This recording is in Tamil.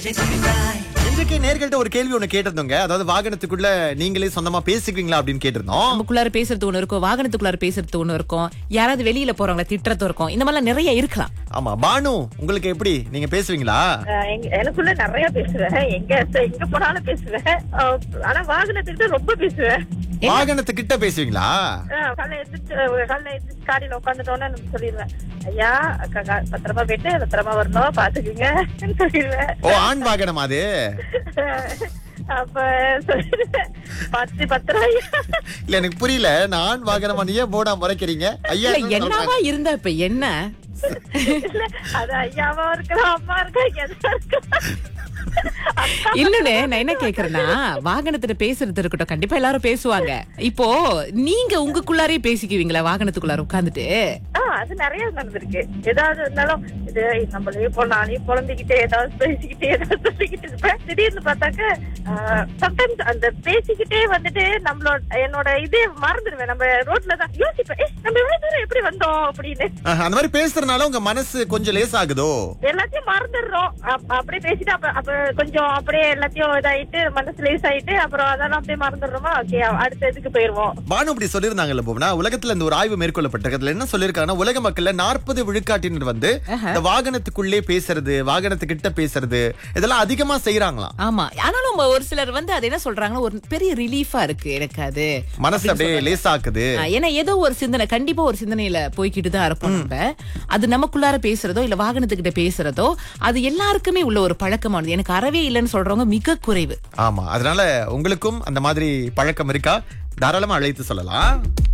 இன்றைக்கு நேர்கள்ட்ட ஒரு கேள்வி ஒண்ணு கேட்டிருந்தோங்க அதாவது வாகனத்துக்குள்ள நீங்களே சொந்தமா பேசிக்குவீங்களா அப்படின்னு கேட்டிருந்தோம் நமக்குள்ளார பேசுறது ஒண்ணு இருக்கும் வாகனத்துக்குள்ளார பேசுறது ஒண்ணு இருக்கும் யாராவது வெளியில போறவங்கள திட்டுறது இருக்கும் இந்த மாதிரிலாம் நிறைய இருக்கலாம் ஆமா பானு உங்களுக்கு எப்படி நீங்க பேசுவீங்களா அஹ் எங்க- எனக்குள்ள நிறைய பேசுவேன் எங்க எங்க போனாலும் பேசுவேன் அஹ் ஆனா வாகனத்துக்கிட்ட ரொம்ப பேசுவேன் வாகனத்துக்கிட்ட பேசுவீங்களா அஹ் காலைல எந்திரிச்சு காலைல எந்திரிச்சு காடியில உட்காந்துட்டோன்னு நான் சொல்லிடுவேன் ஐயா க- க- பத்திரமா போயிட்டு பத்திரமா வரணும் பாத்துக்குங்க சொல்லிடுவேன் ஓ ஆண் வாகனம் அது அப்ப சொல்லிடுவேன் பத்து பத்திரம் ஐயா இல்ல எனக்கு புரியல நான் ஆண் வாகனமா நீ ஏன் போடா முறைக்கிறீங்க ஐயா இல்ல என்னவா இருந்தா இப்ப என்ன இல்ல அது ஐயாவா இருக்கலாம் அம்மா இருக்கா எதா இருக்கலாம் இல்லன்னு நான் என்ன கேக்குறேன்னா வாகனத்துல பேசுறது இருக்கட்டும் கண்டிப்பா எல்லாரும் பேசுவாங்க இப்போ நீங்க உங்களுக்குள்ளாரே பேசிக்குவீங்களா வாகனத்துக்குள்ளார உட்கார்ந்துட்டு ஆ, அது நிறைய நடந்திருக்கு ஏதாவது இருந்தாலும் இது நம்மளே போல நானே குழந்தைகிட்டே ஏதாவது பேசிக்கிட்டே ஏதாவது சொல்லிக்கிட்டு இருப்பேன் திடீர்னு பார்த்தாக்க சம்டைம்ஸ் அந்த பேசிக்கிட்டே வந்துட்டு நம்மளோட என்னோட இதே மறந்துடுவேன் நம்ம ரோட்ல தான் யோசிப்பேன் "ஏய், நம்ம எவ்வளவு தூரம் எப்படி வந்தோம் அப்படின்னு ஆஹ், அந்த மாதிரி பேசுறதுனால உங்க மனசு கொஞ்சம் லேசாகுதோ எல்லாத்தையும் மறந்துடுறோம் அப்- அப்படியே பேசிட்டு அப்ப அப்ப கொஞ்சம் அப்படியே எல்லாத்தையும் இதாயிட்டு மனசு லேஸ் ஆயிட்டு அப்புறம் அதெல்லாம் அப்படியே மறந்துடுறோமா ஓகே அடுத்த இதுக்கு போயிருவோம் பானு அப்படி சொல்லியிருந்தாங்கல்ல போனா உலகத்துல இந்த ஒரு ஆய்வு மேற்கொள்ளப்பட்டிருக்கு அதுல என்ன சொல்லிருக்காங்கன்னா உலக மக்கள்ல நாற்பது விழுக்காட்டினர் வந்து இந்த வாகனத்துக்குள்ளே பேசுறது வாகனத்துக்கிட்ட பேசுறது இதெல்லாம் அதிகமா செய்யறாங்களாம் ஆமா ஆனாலும் ஒரு சிலர் வந்து அது என்ன சொல்றாங்கன்னா ஒரு பெரிய ரிலீஃபா இருக்கு எனக்கு அது மனசு அப்படியே லேசாக்குது ஆ, ஏன்னா ஏதோ ஒரு சிந்தனை கண்டிப்பா ஒரு சிந்தனையில போய்கிட்டு தான் இருப்போம் நம்ம அது நமக்குள்ளார பேசுறதோ இல்ல வாகனத்துக்கிட்ட பேசுறதோ அது எல்லாருக்குமே உள்ள ஒரு பழக்கமானது எனக்கு அறவே இல்லைன்னு சொல்றவங்க மிக குறைவு ஆமா அதனால உங்களுக்கும் அந்த மாதிரி பழக்கம் இருக்கா தாராளமா அழைத்து சொல்லலாம்